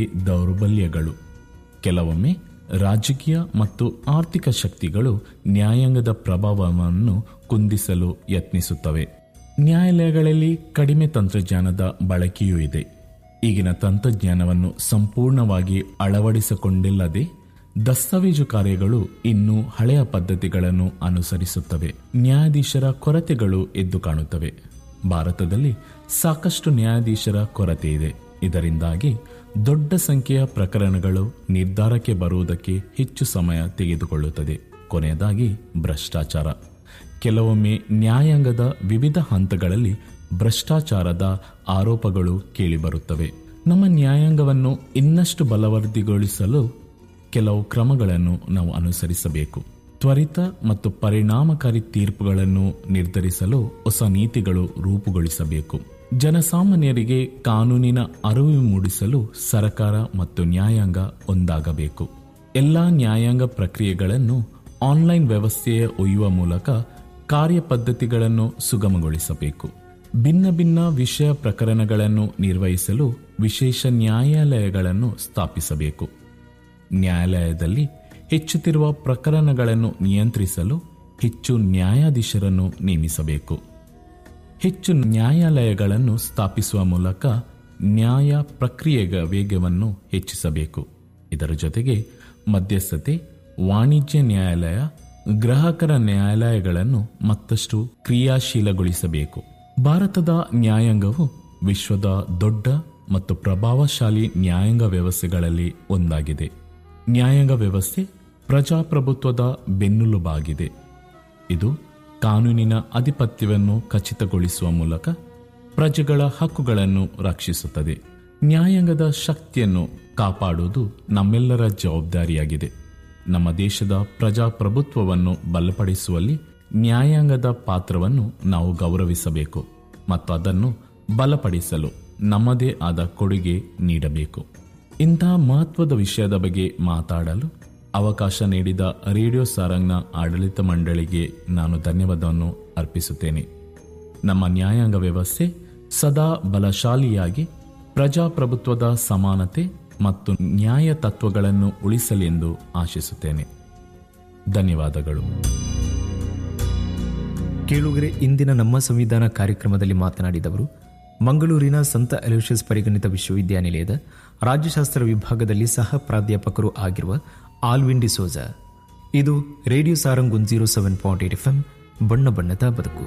ದೌರ್ಬಲ್ಯಗಳು ಕೆಲವೊಮ್ಮೆ ರಾಜಕೀಯ ಮತ್ತು ಆರ್ಥಿಕ ಶಕ್ತಿಗಳು ನ್ಯಾಯಾಂಗದ ಪ್ರಭಾವವನ್ನು ಕುಂದಿಸಲು ಯತ್ನಿಸುತ್ತವೆ ನ್ಯಾಯಾಲಯಗಳಲ್ಲಿ ಕಡಿಮೆ ತಂತ್ರಜ್ಞಾನದ ಬಳಕೆಯೂ ಇದೆ ಈಗಿನ ತಂತ್ರಜ್ಞಾನವನ್ನು ಸಂಪೂರ್ಣವಾಗಿ ಅಳವಡಿಸಿಕೊಂಡಿಲ್ಲದೆ ದಸ್ತಾವೇಜು ಕಾರ್ಯಗಳು ಇನ್ನೂ ಹಳೆಯ ಪದ್ಧತಿಗಳನ್ನು ಅನುಸರಿಸುತ್ತವೆ ನ್ಯಾಯಾಧೀಶರ ಕೊರತೆಗಳು ಎದ್ದು ಕಾಣುತ್ತವೆ ಭಾರತದಲ್ಲಿ ಸಾಕಷ್ಟು ನ್ಯಾಯಾಧೀಶರ ಕೊರತೆ ಇದೆ ಇದರಿಂದಾಗಿ ದೊಡ್ಡ ಸಂಖ್ಯೆಯ ಪ್ರಕರಣಗಳು ನಿರ್ಧಾರಕ್ಕೆ ಬರುವುದಕ್ಕೆ ಹೆಚ್ಚು ಸಮಯ ತೆಗೆದುಕೊಳ್ಳುತ್ತದೆ ಕೊನೆಯದಾಗಿ ಭ್ರಷ್ಟಾಚಾರ ಕೆಲವೊಮ್ಮೆ ನ್ಯಾಯಾಂಗದ ವಿವಿಧ ಹಂತಗಳಲ್ಲಿ ಭ್ರಷ್ಟಾಚಾರದ ಆರೋಪಗಳು ಕೇಳಿಬರುತ್ತವೆ ನಮ್ಮ ನ್ಯಾಯಾಂಗವನ್ನು ಇನ್ನಷ್ಟು ಬಲವರ್ಧಿಗೊಳಿಸಲು ಕೆಲವು ಕ್ರಮಗಳನ್ನು ನಾವು ಅನುಸರಿಸಬೇಕು ತ್ವರಿತ ಮತ್ತು ಪರಿಣಾಮಕಾರಿ ತೀರ್ಪುಗಳನ್ನು ನಿರ್ಧರಿಸಲು ಹೊಸ ನೀತಿಗಳು ರೂಪುಗೊಳಿಸಬೇಕು ಜನಸಾಮಾನ್ಯರಿಗೆ ಕಾನೂನಿನ ಅರಿವು ಮೂಡಿಸಲು ಸರ್ಕಾರ ಮತ್ತು ನ್ಯಾಯಾಂಗ ಒಂದಾಗಬೇಕು ಎಲ್ಲಾ ನ್ಯಾಯಾಂಗ ಪ್ರಕ್ರಿಯೆಗಳನ್ನು ಆನ್ಲೈನ್ ವ್ಯವಸ್ಥೆಯ ಒಯ್ಯುವ ಮೂಲಕ ಕಾರ್ಯಪದ್ಧತಿಗಳನ್ನು ಸುಗಮಗೊಳಿಸಬೇಕು ಭಿನ್ನ ಭಿನ್ನ ವಿಷಯ ಪ್ರಕರಣಗಳನ್ನು ನಿರ್ವಹಿಸಲು ವಿಶೇಷ ನ್ಯಾಯಾಲಯಗಳನ್ನು ಸ್ಥಾಪಿಸಬೇಕು ನ್ಯಾಯಾಲಯದಲ್ಲಿ ಹೆಚ್ಚುತ್ತಿರುವ ಪ್ರಕರಣಗಳನ್ನು ನಿಯಂತ್ರಿಸಲು ಹೆಚ್ಚು ನ್ಯಾಯಾಧೀಶರನ್ನು ನೇಮಿಸಬೇಕು ಹೆಚ್ಚು ನ್ಯಾಯಾಲಯಗಳನ್ನು ಸ್ಥಾಪಿಸುವ ಮೂಲಕ ನ್ಯಾಯ ಪ್ರಕ್ರಿಯೆಯ ವೇಗವನ್ನು ಹೆಚ್ಚಿಸಬೇಕು ಇದರ ಜೊತೆಗೆ ಮಧ್ಯಸ್ಥತೆ ವಾಣಿಜ್ಯ ನ್ಯಾಯಾಲಯ ಗ್ರಾಹಕರ ನ್ಯಾಯಾಲಯಗಳನ್ನು ಮತ್ತಷ್ಟು ಕ್ರಿಯಾಶೀಲಗೊಳಿಸಬೇಕು ಭಾರತದ ನ್ಯಾಯಾಂಗವು ವಿಶ್ವದ ದೊಡ್ಡ ಮತ್ತು ಪ್ರಭಾವಶಾಲಿ ನ್ಯಾಯಾಂಗ ವ್ಯವಸ್ಥೆಗಳಲ್ಲಿ ಒಂದಾಗಿದೆ ನ್ಯಾಯಾಂಗ ವ್ಯವಸ್ಥೆ ಪ್ರಜಾಪ್ರಭುತ್ವದ ಬೆನ್ನೆಲುಬಾಗಿದೆ ಇದು ಕಾನೂನಿನ ಆಧಿಪತ್ಯವನ್ನು ಖಚಿತಗೊಳಿಸುವ ಮೂಲಕ ಪ್ರಜೆಗಳ ಹಕ್ಕುಗಳನ್ನು ರಕ್ಷಿಸುತ್ತದೆ ನ್ಯಾಯಾಂಗದ ಶಕ್ತಿಯನ್ನು ಕಾಪಾಡುವುದು ನಮ್ಮೆಲ್ಲರ ಜವಾಬ್ದಾರಿಯಾಗಿದೆ ನಮ್ಮ ದೇಶದ ಪ್ರಜಾಪ್ರಭುತ್ವವನ್ನು ಬಲಪಡಿಸುವಲ್ಲಿ ನ್ಯಾಯಾಂಗದ ಪಾತ್ರವನ್ನು ನಾವು ಗೌರವಿಸಬೇಕು ಮತ್ತು ಅದನ್ನು ಬಲಪಡಿಸಲು ನಮ್ಮದೇ ಆದ ಕೊಡುಗೆ ನೀಡಬೇಕು ಇಂತಹ ಮಹತ್ವದ ವಿಷಯದ ಬಗ್ಗೆ ಮಾತಾಡಲು ಅವಕಾಶ ನೀಡಿದ ರೇಡಿಯೋ ಸಾರಂಗ್ನ ಆಡಳಿತ ಮಂಡಳಿಗೆ ನಾನು ಧನ್ಯವಾದವನ್ನು ಅರ್ಪಿಸುತ್ತೇನೆ ನಮ್ಮ ನ್ಯಾಯಾಂಗ ವ್ಯವಸ್ಥೆ ಸದಾ ಬಲಶಾಲಿಯಾಗಿ ಪ್ರಜಾಪ್ರಭುತ್ವದ ಸಮಾನತೆ ಮತ್ತು ನ್ಯಾಯ ತತ್ವಗಳನ್ನು ಉಳಿಸಲೆಂದು ಆಶಿಸುತ್ತೇನೆ ಧನ್ಯವಾದಗಳು ಕೇಳುಗರೆ ಇಂದಿನ ನಮ್ಮ ಸಂವಿಧಾನ ಕಾರ್ಯಕ್ರಮದಲ್ಲಿ ಮಾತನಾಡಿದವರು ಮಂಗಳೂರಿನ ಸಂತ ಅಲೋಷಿಯಸ್ ಪರಿಗಣಿತ ವಿಶ್ವವಿದ್ಯಾನಿಲಯದ ರಾಜ್ಯಶಾಸ್ತ್ರ ವಿಭಾಗದಲ್ಲಿ ಸಹ ಪ್ರಾಧ್ಯಾಪಕರು ಆಗಿರುವ ಆಲ್ವಿನ್ ಡಿಸೋಜ ಇದು radio Sarang one zero seven point eight F M ಬಣ್ಣ ಬಣ್ಣದ ಬದುಕು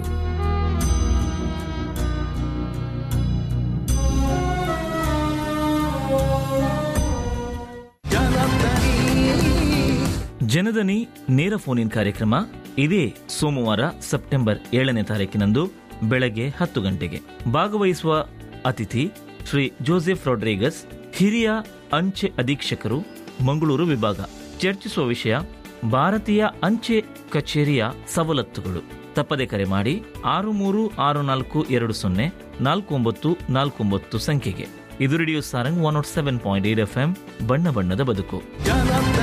ಜನದನಿ ನೇರ ಫೋನ್ ಇನ್ ಕಾರ್ಯಕ್ರಮ ಇದೇ ಸೋಮವಾರ ಸೆಪ್ಟೆಂಬರ್ ಏಳನೇ ತಾರೀಕಿನಂದು ಬೆಳಗ್ಗೆ ಹತ್ತು ಗಂಟೆಗೆ ಭಾಗವಹಿಸುವ ಅತಿಥಿ ಶ್ರೀ ಜೋಸೆಫ್ ರೊಡ್ರಿಗಸ್ ಹಿರಿಯ ಅಂಚೆ ಅಧೀಕ್ಷಕರು ಮಂಗಳೂರು ವಿಭಾಗ ಚರ್ಚಿಸುವ ವಿಷಯ ಭಾರತೀಯ ಅಂಚೆ ಕಚೇರಿಯ ಸವಲತ್ತುಗಳು ತಪ್ಪದೆ ಕರೆ ಮಾಡಿ ಆರು ಮೂರು ಆರು ನಾಲ್ಕು ಎರಡು ಸೊನ್ನೆ ನಾಲ್ಕು ಒಂಬತ್ತು ನಾಲ್ಕು ಒಂಬತ್ತು ಸಂಖ್ಯೆಗೆ ಇದು radio Sarang one nought seven point eight F M ಬಣ್ಣ ಬಣ್ಣದ ಬದುಕು